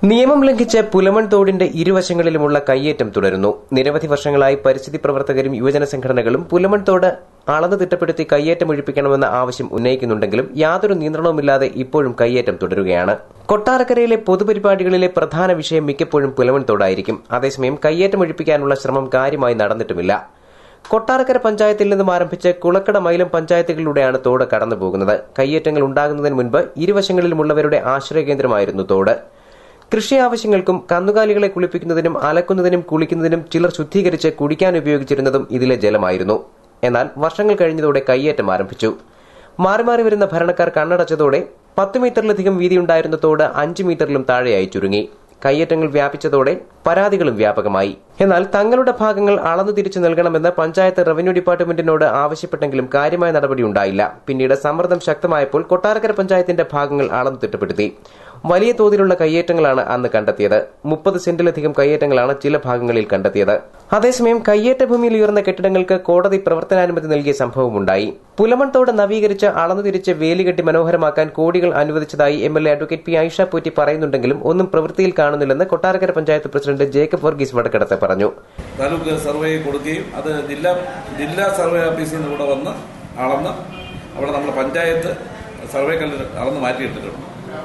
നിയമം ലംഘിച്ച് പുലമൺ തോടിന്റെ ഇരുവശങ്ങളിലുമുള്ള കയ്യേറ്റം തുടരുന്നു നിരവധി വർഷങ്ങളായി പരിസ്ഥിതി പ്രവർത്തകരും യുവജന സംഘടനകളും പുലമൺ തോട് അളന്ന് തിട്ടപ്പെടുത്തി കയ്യേറ്റം ഒഴിപ്പിക്കണമെന്ന ആവശ്യം ഉന്നയിക്കുന്നുണ്ടെങ്കിലും യാതൊരു നിയന്ത്രണവുമില്ലാതെ ഇപ്പോഴും കയ്യേറ്റം തുടരുകയാണ് കൊട്ടാരക്കരയിലെ പൊതുപരിപാടികളിലെ പ്രധാന വിഷയം മിക്കപ്പോഴും പുലമൺ തോടായിരിക്കും അതേസമയം കയ്യേറ്റം ഒഴിപ്പിക്കാനുള്ള ശ്രമം കാര്യമായി നടന്നിട്ടുമില്ല കൊട്ടാരക്കര പഞ്ചായത്തിൽ നിന്നും ആരംഭിച്ച് കുളക്കട മൈലം പഞ്ചായത്തുകളിലൂടെയാണ് തോട് കടന്നുപോകുന്നത് കയ്യേറ്റങ്ങൾ ഉണ്ടാകുന്നതിന് മുൻപ് ഇരുവശങ്ങളിലുമുള്ളവരുടെ ആശ്രയകേന്ദ്രമായിരുന്നു തോട് കൃഷി ആവശ്യങ്ങൾക്കും കന്നുകാലികളെ കുളിപ്പിക്കുന്നതിനും അലക്കുന്നതിനും കുളിക്കുന്നതിനും ചിലർ ശുദ്ധീകരിച്ച് കുടിക്കാൻ ഉപയോഗിച്ചിരുന്നതും ഇതിലെ ജലമായിരുന്നു എന്നാൽ വർഷങ്ങൾ കഴിഞ്ഞതോടെ കയ്യേറ്റം ആരംഭിച്ചു മാറി മാറി വരുന്ന ഭരണക്കാർ കണ്ണടച്ചതോടെ പത്ത് മീറ്ററിലധികം വീതിയുണ്ടായിരുന്ന തോട് അഞ്ച് മീറ്ററിലും താഴെയായി ചുരുങ്ങി കയ്യേറ്റങ്ങൾ വ്യാപിച്ചതോടെ പരാതികളും വ്യാപകമായി എന്നാൽ തങ്ങളുടെ ഭാഗങ്ങൾ അളന്നു തിരിച്ചു നൽകണമെന്ന് പഞ്ചായത്ത് റവന്യൂ ഡിപ്പാർട്ട്മെന്റിനോട് ആവശ്യപ്പെട്ടെങ്കിലും കാര്യമായ നടപടിയുണ്ടായില്ല പിന്നീട് സമ്മർദ്ദം ശക്തമായപ്പോൾ കൊട്ടാരക്കര പഞ്ചായത്തിന്റെ ഭാഗങ്ങൾ അളന്നു തിട്ടപ്പെടുത്തി വലിയ തോതിലുള്ള കയ്യേറ്റങ്ങളാണ് അന്ന് കണ്ടെത്തിയത് മുപ്പത് സെന്റിലധികം കയ്യേറ്റങ്ങളാണ് ചില ഭാഗങ്ങളിൽ കണ്ടെത്തിയത് അതേസമയം കയ്യേറ്റ ഭൂമിയിൽ ഉയർന്ന കെട്ടിടങ്ങൾക്ക് കോടതി പ്രവർത്തനാനുമതി നൽകിയ സംഭവമുണ്ടായി പുലമൺ തോട് നവീകരിച്ച് അളന്നു തിരിച്ച് വേലികെട്ടി മനോഹരമാക്കാൻ കോടികൾ അനുവദിച്ചതായി M L A advocate P Aisha Potti പറയുന്നുണ്ടെങ്കിലും ഒന്നും പ്രവൃത്തിയിൽ കാണുന്നില്ലെന്ന് കൊട്ടാരക്കര പഞ്ചായത്ത് പ്രസിഡന്റ് ജേക്കബ് വർഗീസ് വടക്കടത്ത് പറഞ്ഞു താലൂക്ക് സർവേ കൊടുക്കുകയും അത് ജില്ലാ ജില്ലാ സർവേ ഓഫീസിൽ നിന്ന് ഇവിടെ വന്ന് അളന്ന് അവിടെ നമ്മൾ പഞ്ചായത്ത് സർവേ കല്ല് അളന്ന് മാറ്റിയിട്ടിട്ടുണ്ട്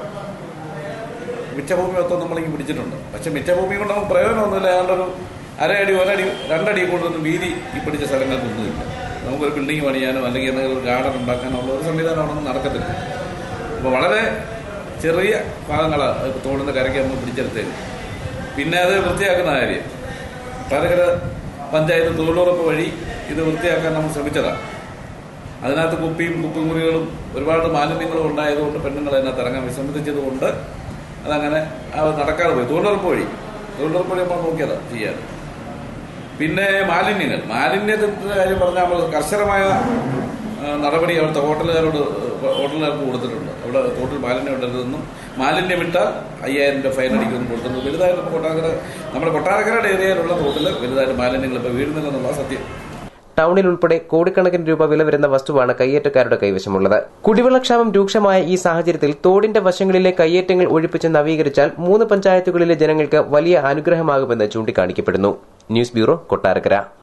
മിച്ചഭൂമി മൊത്തം നമ്മളിങ്ങനെ പിടിച്ചിട്ടുണ്ട് പക്ഷെ മിച്ചഭൂമി കൊണ്ട് നമുക്ക് പ്രയോജനമൊന്നുമില്ല ഏതാണ്ടൊരു അരയടി ഒരടി രണ്ടടി കൊണ്ടൊന്നും വീതി ഈ പിടിച്ച സ്ഥലങ്ങൾക്കൊന്നുമില്ല നമുക്കൊരു ബിൽഡിംഗ് പണിയാനോ അല്ലെങ്കിൽ എന്തെങ്കിലും ഒരു ഗാർഡൻ ഉണ്ടാക്കാനോ ഉള്ള ഒരു സംവിധാനം അവിടെ ഒന്നും നടക്കത്തില്ല അപ്പോൾ വളരെ ചെറിയ ഭാഗങ്ങളാണ് തോടിൻ്റെ കരയ്ക്ക് നമ്മൾ പിടിച്ചെടുത്തേക്ക് പിന്നെ അത് വൃത്തിയാക്കുന്ന കാര്യം പാലക്കര പഞ്ചായത്ത് തൊഴിലുറപ്പ് വഴി ഇത് വൃത്തിയാക്കാൻ നമ്മൾ ശ്രമിച്ചതാണ് അതിനകത്ത് കുപ്പിയും കുപ്പിമുറികളും ഒരുപാട് മാലിന്യങ്ങളും ഉണ്ടായതുകൊണ്ട് പെണ്ണുങ്ങൾ അതിനകത്ത് ഇറങ്ങാൻ വിസമ്മതിച്ചതുകൊണ്ട് അതങ്ങനെ അത് നടക്കാതെ പോയി തൊഴിലുറപ്പ് വഴി തൊഴിലുറപ്പ് വഴി നമ്മൾ നോക്കിയതാണ് ചെയ്യാൻ പിന്നെ മാലിന്യങ്ങൾ മാലിന്യത്തിന്റെ കാര്യം പറഞ്ഞാൽ നമ്മൾ കർശനമായ ആ, നടപടി അവിടുത്തെ ഹോട്ടലുകാരോട് ഹോട്ടലുകാർക്ക് കൊടുത്തിട്ടുണ്ട് അവിടെ തോട്ടിൽ മാലിന്യം ഇടരുതെന്നും മാലിന്യം ഇട്ടാൽ അയ്യായിരം രൂപ ഫൈൻ അടിക്കുമെന്നും കൊടുത്തിട്ടുണ്ട് വലുതായിട്ട് കൊട്ടാരക്കര നമ്മുടെ കൊട്ടാരക്കരയുടെ ഏരിയയിലുള്ള തോട്ടിൽ വലുതായിട്ട് മാലിന്യങ്ങൾ ഇപ്പോൾ വീഴുന്നില്ലെന്നുള്ള സത്യം ടൗണിൽ ഉൾപ്പെടെ കോടിക്കണക്കിന് രൂപ വില വരുന്ന വസ്തുവാണ് കയ്യേറ്റക്കാരുടെ കൈവശമുള്ളത് കുടിവെള്ളക്ഷാമം രൂക്ഷമായ ഈ സാഹചര്യത്തിൽ തോടിന്റെ വശങ്ങളിലെ കയ്യേറ്റങ്ങൾ ഒഴിപ്പിച്ച് നവീകരിച്ചാൽ മൂന്ന് പഞ്ചായത്തുകളിലെ ജനങ്ങൾക്ക് വലിയ അനുഗ്രഹമാകുമെന്ന് ചൂണ്ടിക്കാണിക്കപ്പെടുന്നു ന്യൂസ് ബ്യൂറോ കൊട്ടാരക്കര